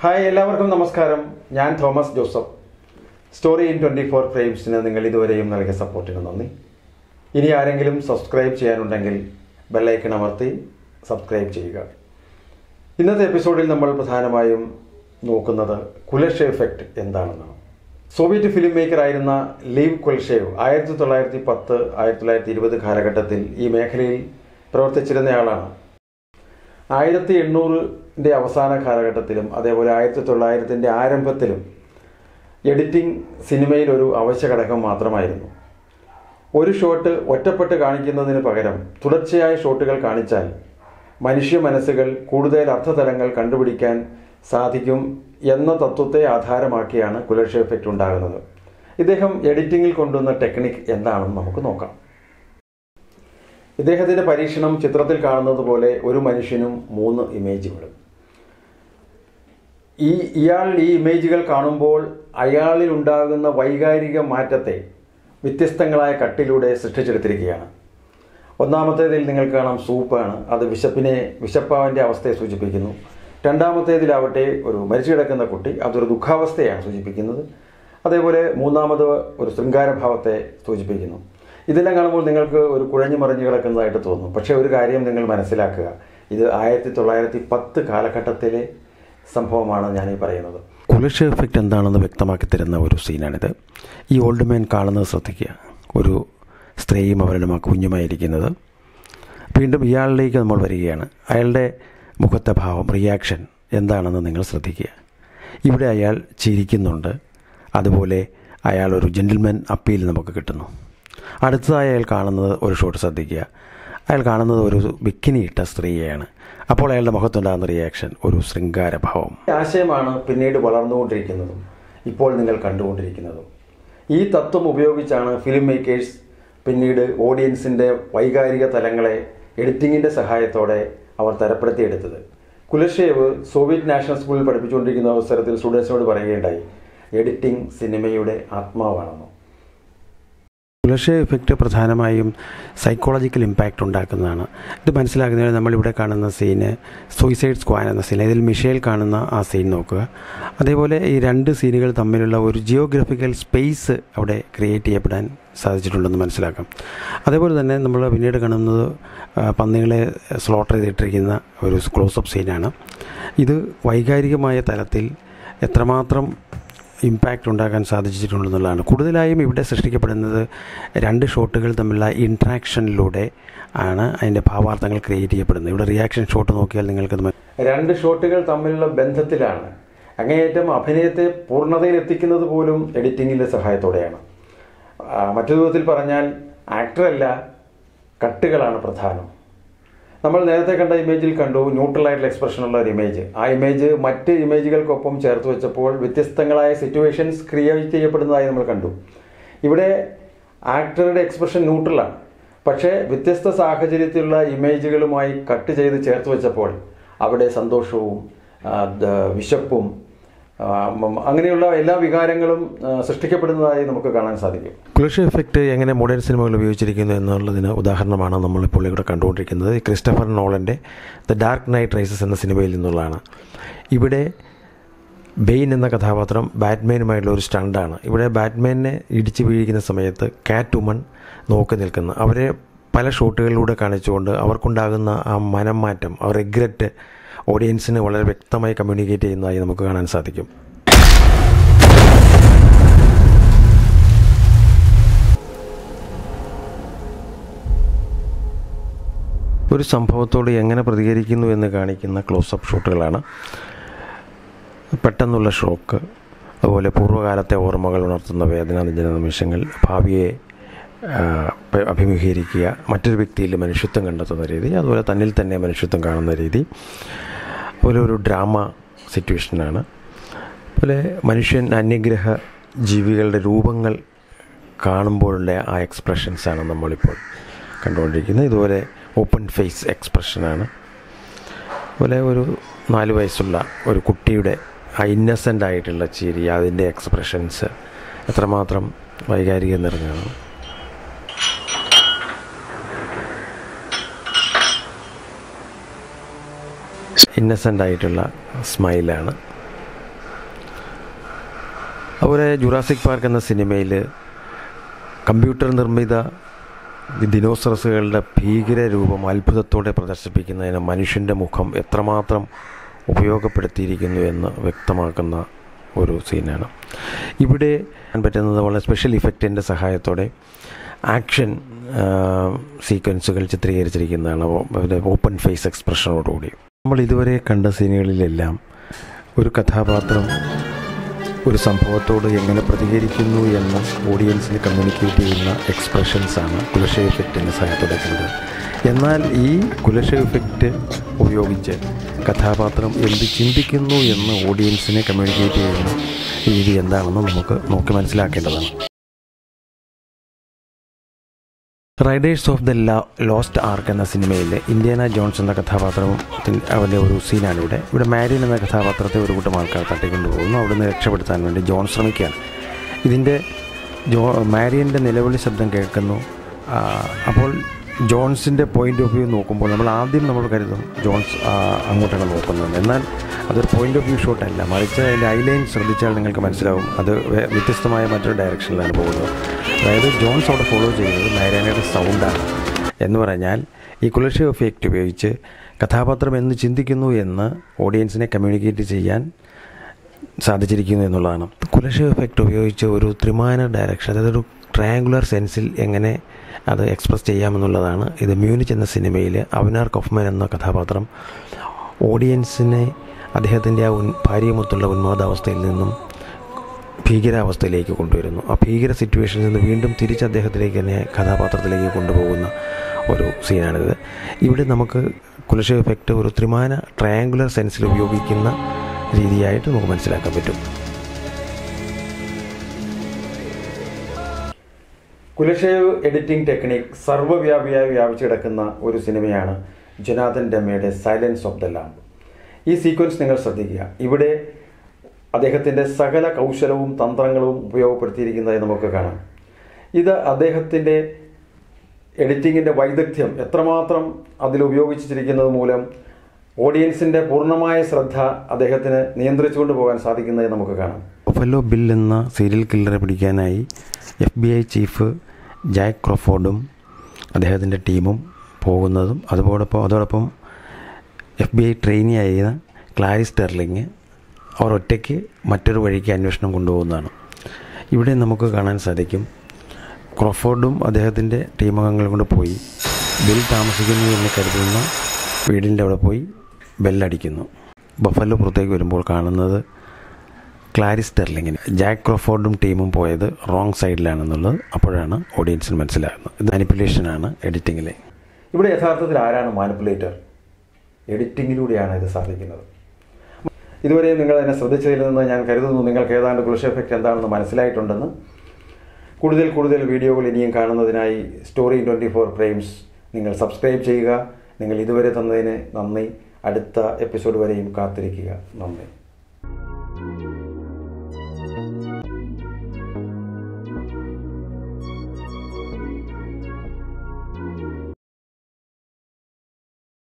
hi എല്ലാവർക്കും നമസ്കാരം ഞാൻ Thomas Joseph story in twenty four ഫ്രെയിംസിന് നിങ്ങൾ ഇതുവരെയും നൽകിയ സപ്പോർട്ടിന് നന്ദി ഇനി ആരെങ്കിലും സബ്സ്ക്രൈബ് ചെയ്യാനുണ്ടെങ്കിൽ ബെല്ലൈക്കൺ അമർത്തി സബ്സ്ക്രൈബ് ചെയ്യുക ഇന്നത്തെ എപ്പിസോഡിൽ നമ്മൾ പ്രധാനമായും നോക്കുന്നത് കുലഷ് എഫക്റ്റ് എന്താണെന്നാണ് സോവിയറ്റ് ഫിലിം മേക്കറായിരുന്ന ലീവ് കുൽഷേവ് ആയിരത്തി തൊള്ളായിരത്തി പത്ത് ആയിരത്തി തൊള്ളായിരത്തി ഇരുപത് കാലഘട്ടത്തിൽ ഈ മേഖലയിൽ പ്രവർത്തിച്ചിരുന്നയാളാണ് ആയിരത്തി എണ്ണൂറിൻ്റെ അവസാന കാലഘട്ടത്തിലും അതേപോലെ ആയിരത്തി തൊള്ളായിരത്തിൻ്റെ ആരംഭത്തിലും എഡിറ്റിംഗ് സിനിമയിൽ ഒരു അവശ്യ ഘടകം മാത്രമായിരുന്നു ഒരു ഷോട്ട് ഒറ്റപ്പെട്ട് കാണിക്കുന്നതിന് പകരം തുടർച്ചയായ ഷോട്ടുകൾ കാണിച്ചാൽ മനുഷ്യ മനസ്സുകൾ കൂടുതൽ അർത്ഥതലങ്ങൾ കണ്ടുപിടിക്കാൻ സാധിക്കും എന്ന തത്വത്തെ ആധാരമാക്കിയാണ് കുലർഷ എഫക്റ്റ് ഉണ്ടാകുന്നത് ഇദ്ദേഹം എഡിറ്റിങ്ങിൽ കൊണ്ടുവന്ന ടെക്നിക് എന്താണെന്ന് നമുക്ക് നോക്കാം ഇദ്ദേഹത്തിൻ്റെ പരീക്ഷണം ചിത്രത്തിൽ കാണുന്നത് പോലെ ഒരു മനുഷ്യനും മൂന്ന് ഇമേജുകളും ഈ ഇയാൾ ഈ ഇമേജുകൾ കാണുമ്പോൾ അയാളിൽ ഉണ്ടാകുന്ന വൈകാരിക മാറ്റത്തെ വ്യത്യസ്തങ്ങളായ കട്ടിലൂടെ സൃഷ്ടിച്ചെടുത്തിരിക്കുകയാണ് ഒന്നാമത്തേതിൽ നിങ്ങൾക്ക് കാണാം സൂപ്പാണ് അത് വിശപ്പിനെ വിശപ്പാവിൻ്റെ അവസ്ഥയെ സൂചിപ്പിക്കുന്നു രണ്ടാമത്തേതിലാവട്ടെ ഒരു മരിച്ചു കിടക്കുന്ന കുട്ടി അതൊരു ദുഃഖാവസ്ഥയാണ് സൂചിപ്പിക്കുന്നത് അതേപോലെ മൂന്നാമത് ഒരു ശൃംഗാരഭാവത്തെ സൂചിപ്പിക്കുന്നു ഇതെല്ലാം കാണുമ്പോൾ നിങ്ങൾക്ക് ഒരു കുഴഞ്ഞു മറിഞ്ഞു കിടക്കുന്നതായിട്ട് തോന്നും പക്ഷേ ഒരു കാര്യം നിങ്ങൾ മനസ്സിലാക്കുക ഇത് ആയിരത്തി തൊള്ളായിരത്തി പത്ത് കാലഘട്ടത്തിലെ സംഭവമാണ് ഞാൻ ഈ പറയുന്നത് കുലഷ് എഫക്റ്റ് എന്താണെന്ന് വ്യക്തമാക്കി തരുന്ന ഒരു സീനാണിത് ഈ ഓൾഡ് മാൻ കാണുന്നത് ശ്രദ്ധിക്കുക ഒരു സ്ത്രീയും അവരുടെ മ കുഞ്ഞുമായിരിക്കുന്നത് വീണ്ടും ഇയാളിലേക്ക് നമ്മൾ വരികയാണ് അയാളുടെ മുഖത്തെ ഭാവം റിയാക്ഷൻ എന്താണെന്ന് നിങ്ങൾ ശ്രദ്ധിക്കുക ഇവിടെ അയാൾ ചിരിക്കുന്നുണ്ട് അതുപോലെ അയാൾ ഒരു ജെൻറ്റിൽമാൻ അപ്പീൽ നമുക്ക് കിട്ടുന്നു അടുത്തതായി അയാൾ കാണുന്നത് ഒരു ഷോട്ട് ശ്രദ്ധിക്കുക അയാൾ കാണുന്നത് ഒരു ബിക്കിനി ഇട്ട സ്ത്രീയെയാണ് അപ്പോൾ അയാളുടെ മുഖത്തുണ്ടാകുന്ന റിയാക്ഷൻ ഒരു ശൃംഗാരഭാവം ഈ ആശയമാണ് പിന്നീട് വളർന്നുകൊണ്ടിരിക്കുന്നതും ഇപ്പോൾ നിങ്ങൾ കണ്ടുകൊണ്ടിരിക്കുന്നതും ഈ തത്വം ഉപയോഗിച്ചാണ് ഫിലിം മേക്കേഴ്സ് പിന്നീട് ഓഡിയൻസിൻ്റെ വൈകാരിക തലങ്ങളെ എഡിറ്റിങ്ങിൻ്റെ സഹായത്തോടെ അവർ തരപ്പെടുത്തിയെടുത്തത് കുലഷേവ് സോവിയറ്റ് നാഷണൽ സ്കൂളിൽ പഠിപ്പിച്ചുകൊണ്ടിരിക്കുന്ന അവസരത്തിൽ സ്റ്റുഡൻസിനോട് പറയുകയുണ്ടായി എഡിറ്റിംഗ് സിനിമയുടെ ആത്മാവാണെന്ന് കുലഷ എഫക്റ്റ് പ്രധാനമായും സൈക്കോളജിക്കൽ ഇമ്പാക്റ്റ് ഉണ്ടാക്കുന്നതാണ് ഇത് മനസ്സിലാക്കുന്നതിന് നമ്മളിവിടെ കാണുന്ന സീന് സൂയിസൈഡ് സ്ക്വാൻ എന്ന സീൻ ഇതിൽ മിഷേൽ കാണുന്ന ആ സീൻ നോക്കുക അതേപോലെ ഈ രണ്ട് സീനുകൾ തമ്മിലുള്ള ഒരു ജിയോഗ്രഫിക്കൽ സ്പേസ് അവിടെ ക്രിയേറ്റ് ചെയ്യപ്പെടാൻ സാധിച്ചിട്ടുണ്ടെന്ന് മനസ്സിലാക്കാം അതേപോലെ തന്നെ നമ്മൾ പിന്നീട് കാണുന്നത് ആ, പന്നികളെ സ്ലോട്ടർ ചെയ്തിട്ടിരിക്കുന്ന ഒരു ക്ലോസപ്പ് സീനാണ് ഇത് വൈകാരികമായ തലത്തിൽ എത്രമാത്രം ഇമ്പാക്റ്റ് ഉണ്ടാക്കാൻ സാധിച്ചിട്ടുണ്ടെന്നുള്ളതാണ് കൂടുതലായും ഇവിടെ സൃഷ്ടിക്കപ്പെടുന്നത് രണ്ട് ഷോട്ടുകൾ തമ്മിലുള്ള ഇൻട്രാക്ഷനിലൂടെ ആണ് അതിൻ്റെ ഭാവാർത്ഥങ്ങൾ ക്രിയേറ്റ് ചെയ്യപ്പെടുന്നത് ഇവിടെ റിയാക്ഷൻ ഷോട്ട് നോക്കിയാൽ നിങ്ങൾക്കത് മ- രണ്ട് ഷോട്ടുകൾ തമ്മിലുള്ള ബന്ധത്തിലാണ് അങ്ങേയറ്റം അഭിനയത്തെ പൂർണ്ണതയിൽ എത്തിക്കുന്നത് പോലും എഡിറ്റിങ്ങിൻ്റെ സഹായത്തോടെയാണ് ആ, മറ്റൊരു വിധത്തിൽ പറഞ്ഞാൽ ആക്ടറല്ല കട്ടുകളാണ് പ്രധാനം നമ്മൾ നേരത്തെ കണ്ട ഇമേജിൽ കണ്ടു ന്യൂട്രൽ ആയിട്ടുള്ള എക്സ്പ്രഷൻ ഉള്ള ഒരു ഇമേജ് ആ ഇമേജ് മറ്റ് ഇമേജുകൾക്കൊപ്പം ചേർത്ത് വെച്ചപ്പോൾ വ്യത്യസ്തങ്ങളായ സിറ്റുവേഷൻസ് ക്രിയേറ്റ് ചെയ്യപ്പെടുന്നതായി നമ്മൾ കണ്ടു ഇവിടെ ആക്ടറുടെ എക്സ്പ്രഷൻ ന്യൂട്രലാണ് പക്ഷേ വ്യത്യസ്ത സാഹചര്യത്തിലുള്ള ഇമേജുകളുമായി കട്ട് ചെയ്ത് ചേർത്ത് വെച്ചപ്പോൾ അവിടെ സന്തോഷവും ആ, ദ- വിശപ്പും ആ, മ- അങ്ങനെയുള്ള എല്ലാ വികാരങ്ങളും ആ, സൃഷ്ടിക്കപ്പെടുന്നതായി നമുക്ക് കാണാൻ സാധിക്കും കുലഷ എഫക്റ്റ് എങ്ങനെ മോഡേൺ സിനിമകൾ ഉപയോഗിച്ചിരിക്കുന്നു എന്നുള്ളതിന് ഉദാഹരണമാണ് നമ്മളിപ്പോൾ ഇവിടെ കണ്ടുകൊണ്ടിരിക്കുന്നത് ഈ ക്രിസ്റ്റഫർ നോളൻ്റെ ദ ഡാർക്ക് നൈറ്റ് റൈസസ് എന്ന സിനിമയിൽ നിന്നുള്ളതാണ് ഇവിടെ ബെയിൻ എന്ന കഥാപാത്രം ബാറ്റ്മാനുമായിട്ടുള്ള ഒരു സ്റ്റണ്ടാണ് ഇവിടെ ബാറ്റ്മാനെ ഇടിച്ചു വീഴിക്കുന്ന സമയത്ത് കാറ്റ് ഉമൺ നോക്കി നിൽക്കുന്നു അവരെ പല ഷോട്ടുകളിലൂടെ കാണിച്ചുകൊണ്ട് അവർക്കുണ്ടാകുന്ന ആ മനം മാറ്റം ആ റിഗ്രറ്റ് ഓഡിയൻസിന് വളരെ വ്യക്തമായി കമ്മ്യൂണിക്കേറ്റ് ചെയ്യുന്നതായി നമുക്ക് കാണാൻ സാധിക്കും ഒരു സംഭവത്തോട് എങ്ങനെ പ്രതികരിക്കുന്നു എന്ന് കാണിക്കുന്ന ക്ലോസപ്പ് ഷോട്ടുകളാണ് പെട്ടെന്നുള്ള ഷോക്ക് അതുപോലെ പൂർവ്വകാലത്തെ ഓർമ്മകൾ ഉണർത്തുന്ന വേദനാനിജന നിമിഷങ്ങൾ ഭാവിയെ ആ, പ- അഭിമുഖീകരിക്കുക മറ്റൊരു വ്യക്തിയിൽ മനുഷ്യത്വം കണ്ടെത്തുന്ന രീതി അതുപോലെ തന്നിൽ തന്നെ മനുഷ്യത്വം കാണുന്ന രീതി അതുപോലെ ഒരു ഡ്രാമ സിറ്റുവേഷനാണ് അതുപോലെ മനുഷ്യൻ അന്യഗ്രഹ ജീവികളുടെ രൂപങ്ങൾ കാണുമ്പോഴുള്ള ആ എക്സ്പ്രഷൻസാണ് നമ്മളിപ്പോൾ കണ്ടുകൊണ്ടിരിക്കുന്നത് ഇതുപോലെ ഓപ്പൺ ഫേസ് എക്സ്പ്രഷനാണ് അതുപോലെ ഒരു നാല് വയസ്സുള്ള ഒരു കുട്ടിയുടെ ആ ഇന്നസെൻ്റ് ആയിട്ടുള്ള ചിരി അതിൻ്റെ എക്സ്പ്രഷൻസ് എത്രമാത്രം വൈകാരികം നിറഞ്ഞാണ് ഇന്നസെൻ്റ് ആയിട്ടുള്ള സ്മൈലാണ് അതുപോലെ ജുറാസിക് പാർക്ക് എന്ന സിനിമയിൽ കമ്പ്യൂട്ടർ നിർമ്മിത ദിനോസറസുകളുടെ ഭീകര രൂപം അത്ഭുതത്തോടെ പ്രദർശിപ്പിക്കുന്നതിന് മനുഷ്യൻ്റെ മുഖം എത്രമാത്രം ഉപയോഗപ്പെടുത്തിയിരിക്കുന്നു എന്ന് വ്യക്തമാക്കുന്ന ഒരു സീനാണ് ഇവിടെ കാണാൻ പറ്റുന്നത് വളരെ സ്പെഷ്യൽ ഇഫക്റ്റിൻ്റെ സഹായത്തോടെ ആക്ഷൻ സീക്വൻസുകൾ ചിത്രീകരിച്ചിരിക്കുന്നതാണ് അവരുടെ ഓപ്പൺ ഫേസ് എക്സ്പ്രഷനോടുകൂടി നമ്മൾ ഇതുവരെ കണ്ട സീനുകളിലെല്ലാം ഒരു കഥാപാത്രം ഒരു സംഭവത്തോട് എങ്ങനെ പ്രതികരിക്കുന്നു എന്ന് ഓഡിയൻസിന് കമ്മ്യൂണിക്കേറ്റ് ചെയ്യുന്ന എക്സ്പ്രഷൻസാണ് കുലശ ഇഫക്റ്റിൻ്റെ സഹായത്തോടെ കണ്ടത് എന്നാൽ ഈ കുലശ ഇഫക്റ്റ് ഉപയോഗിച്ച് കഥാപാത്രം എന്ത് ചിന്തിക്കുന്നു എന്ന് ഓഡിയൻസിനെ കമ്മ്യൂണിക്കേറ്റ് ചെയ്യുന്ന രീതി എന്താണെന്ന് നമുക്ക് നോക്കി മനസ്സിലാക്കേണ്ടതാണ് Raiders of the Lost Ark എന്ന സിനിമയിൽ ഇന്ത്യാന ജോൺസ് എന്ന കഥാപാത്രത്തിന് അവൻ്റെ ഒരു സീനാണ് ഇവിടെ ഇവിടെ മാരിൻ എന്ന കഥാപാത്രത്തെ ഒരു കൂട്ടം ആൾക്കാർ തട്ടിക്കൊണ്ടുപോകുന്നു അവിടുന്ന് രക്ഷപ്പെടുത്താൻ വേണ്ടി ജോൺ ശ്രമിക്കുകയാണ് ഇതിൻ്റെ ജോ മാരിയൻ്റെ നിലവിളി ശബ്ദം കേൾക്കുന്നു ആ, അപ്പോൾ ജോൺസിൻ്റെ പോയിന്റ് ഓഫ് വ്യൂ നോക്കുമ്പോൾ നമ്മൾ ആദ്യം നമ്മൾ കരുതും ജോൺസ് ആ, അങ്ങോട്ടാണ് നോക്കുന്നത് എന്നാൽ അതൊരു പോയിന്റ് ഓഫ് വ്യൂ ഷോട്ട് അല്ല മറിച്ച് അതിൻ്റെ ഐലൈൻ ശ്രദ്ധിച്ചാൽ നിങ്ങൾക്ക് മനസ്സിലാവും അത് വേ- വ്യത്യസ്തമായ മറ്റൊരു ഡയറക്ഷനിലാണ് പോകുന്നത് അതായത് ജോൺസ് അവിടെ ഫോളോ ചെയ്യുന്നത് നാരായണയുടെ സൗണ്ടാണ് എന്ന് പറഞ്ഞാൽ ഈ കുലർഷി എഫക്റ്റ് ഉപയോഗിച്ച് കഥാപാത്രം എന്ന് ചിന്തിക്കുന്നു എന്ന് ഓഡിയൻസിനെ കമ്മ്യൂണിക്കേറ്റ് ചെയ്യാൻ സാധിച്ചിരിക്കുന്നു എന്നുള്ളതാണ് കുലശ എഫക്റ്റ് ഉപയോഗിച്ച് ഒരു ത്രിമാന ഡയറക്ഷൻ അതായത് ഒരു ട്രയാങ്കുലർ സെൻസിൽ എങ്ങനെ അത് എക്സ്പ്രസ് ചെയ്യാമെന്നുള്ളതാണ് ഇത് മ്യൂണിച്ച് എന്ന സിനിമയിൽ അവനാർ കൊഫ്മൻ എന്ന കഥാപാത്രം ഓഡിയൻസിനെ അദ്ദേഹത്തിൻ്റെ ആ ഉൻ ഭാര്യയുമൊത്തുള്ള ഉന്മാദാവസ്ഥയിൽ നിന്നും ഭീകരാവസ്ഥയിലേക്ക് കൊണ്ടുവരുന്നു ആ ഭീകര സിറ്റുവേഷനിൽ നിന്ന് വീണ്ടും തിരിച്ച് അദ്ദേഹത്തിലേക്ക് തന്നെ കഥാപാത്രത്തിലേക്ക് കൊണ്ടുപോകുന്ന ഒരു സീനാണിത് ഇവിടെ നമുക്ക് കുലശ എഫക്റ്റ് ഒരു ത്രിമാന ട്രയാങ്കുലർ സെൻസിൽ ഉപയോഗിക്കുന്ന രീതിയായിട്ട് നമുക്ക് മനസ്സിലാക്കാൻ പറ്റും കുലഷേവ് എഡിറ്റിംഗ് ടെക്നിക് സർവ്വവ്യാപിയായി വ്യാപിച്ചു കിടക്കുന്ന ഒരു സിനിമയാണ് ജൊനാഥൻ ഡെമ്മയുടെ സൈലൻസ് ഓഫ് ദ ലാമ്പ് ഈ സീക്വൻസ് നിങ്ങൾ ശ്രദ്ധിക്കുക ഇവിടെ അദ്ദേഹത്തിൻ്റെ സകല കൗശലവും തന്ത്രങ്ങളും ഉപയോഗപ്പെടുത്തിയിരിക്കുന്നതായി നമുക്ക് കാണാം ഇത് അദ്ദേഹത്തിൻ്റെ എഡിറ്റിങ്ങിൻ്റെ വൈദഗ്ധ്യം എത്രമാത്രം അതിൽ ഉപയോഗിച്ചിരിക്കുന്നത് മൂലം ഓഡിയൻസിൻ്റെ പൂർണ്ണമായ ശ്രദ്ധ അദ്ദേഹത്തിന് നിയന്ത്രിച്ചുകൊണ്ട് പോകാൻ സാധിക്കുന്നതായി നമുക്ക് കാണാം ബഫല്ലോ ബിൽ എന്ന സീരിയൽ കില്ലറെ പിടിക്കാനായി F B I chief Jack ക്രോഫോർഡും അദ്ദേഹത്തിൻ്റെ ടീമും പോകുന്നതും അതോടൊപ്പം അതോടൊപ്പം എഫ് ബി ഐ ട്രെയിനി ആയ ക്ലാരി സ്റ്റെർലിങ് അവർ ഒറ്റയ്ക്ക് മറ്റൊരു വഴിക്ക് അന്വേഷണം കൊണ്ടുപോകുന്നതാണ് ഇവിടെ നമുക്ക് കാണാൻ സാധിക്കും ക്രോഫോർഡും അദ്ദേഹത്തിൻ്റെ ടീമംഗങ്ങളും കൊണ്ട് പോയി ബിൽ താമസിക്കുന്നു എന്ന് കരുതുന്ന വീടിൻ്റെ അവിടെ പോയി ബെല്ലടിക്കുന്നു ബഫല്ലോ പുറത്തേക്ക് വരുമ്പോൾ കാണുന്നത് ക്ലാരി സ്റ്റെർലിങ്ങിന് ജാക്ക് ക്രോഫോർഡും ടീമും പോയത് റോങ് സൈഡിലാണെന്നുള്ളത് അപ്പോഴാണ് ഓഡിയൻസിന് മനസ്സിലാകുന്നത് ഇത് മാനിപ്പുലേഷനാണ് എഡിറ്റിങ്ങിലെ ഇവിടെ യഥാർത്ഥത്തിൽ ആരാണ് മാനിപ്പുലേറ്റർ എഡിറ്റിങ്ങിലൂടെയാണ് ഇത് സാധിക്കുന്നത് ഇതുവരെയും നിങ്ങൾ എന്നെ ശ്രദ്ധിച്ചതിൽ നിന്ന് ഞാൻ കരുതുന്നു നിങ്ങൾക്ക് ഏതാണ്ട് കുളിഷ എഫക്റ്റ് എന്താണെന്ന് മനസ്സിലായിട്ടുണ്ടെന്ന് കൂടുതൽ കൂടുതൽ വീഡിയോകൾ ഇനിയും കാണുന്നതിനായി സ്റ്റോറി ട്വൻറ്റി ഫോർ ഫ്രെയിംസ് നിങ്ങൾ സബ്സ്ക്രൈബ് ചെയ്യുക നിങ്ങൾ ഇതുവരെ തന്നതിന് നന്ദി അടുത്ത എപ്പിസോഡ് വരെയും കാത്തിരിക്കുക നന്ദി